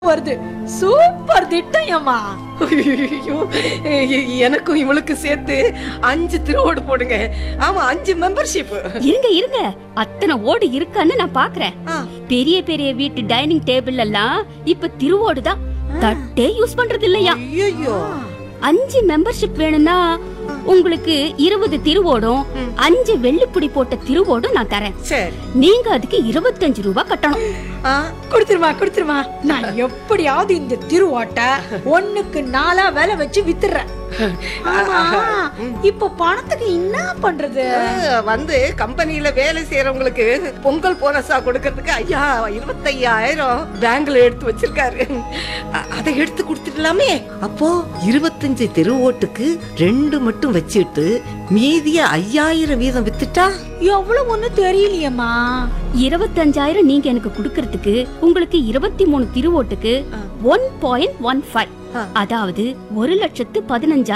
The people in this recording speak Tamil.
வருது சூப்பர் திட்டம் அம்மா ஐயோ எனக்கும் இவளுக்கு சேர்த்து அஞ்சு திருவோடு போடுங்க ஆமா அஞ்சு மெம்பர்ஷிப் இருங்க இருங்க அத்தனை ஓடு இருக்கான்னு நான் பாக்குறேன் பெரிய பெரிய வீட்டு டைனிங் டேபிள் எல்லாம் இப்ப திருவோடு தான் தட்டே யூஸ் பண்றது இல்லையா ஐயோ அஞ்சு மெம்பர்ஷிப் வேணும்னா உங்களுக்கு இருபது திருவோடும் அஞ்சு வெள்ளிப்புடி போட்ட திருவோடும் நான் தரேன் சரி நீங்க அதுக்கு இருபத்தஞ்சு ரூபாய் கட்டணும் ஆ, கொடுத்துருமா கொடுத்துருமா நான் எப்படியாவது இந்த திருவோட்டை ஒண்ணுக்கு நாலா விலை வச்சு வித்துறேன் ஆமா இப்ப பணத்துக்கு என்ன பண்றது ஆ, வந்து கம்பெனில வேலை செய்யறவங்களுக்கு பொங்கல் போனஸா கொடுக்கறதுக்கு ஐயா இருபத்தையாயிரம் பேங்க்ல எடுத்து வச்சிருக்காரு அ- அதை எடுத்து கொடுத்துடலாமே அப்போ இருபத்தஞ்சு தெரு ஓட்டுக்கு ரெண்டு மட்டும் வச்சுட்டு மீதிய ஐயாயிரம் வீதம் வித்துட்டா எவ்வளவு ஒண்ணு தெரியலையேம்மா இருபத்தஞ்சாயிரம் நீங்க எனக்கு கொடுக்கறதுக்கு உங்களுக்கு இருபத்தி மூணு திருவோட்டுக்கு ஒன் பாயிண்ட் ஒன் ஃபைவ் ஆ. அதாவது ஒரு லட்சத்து பதினஞ்சாயிரம்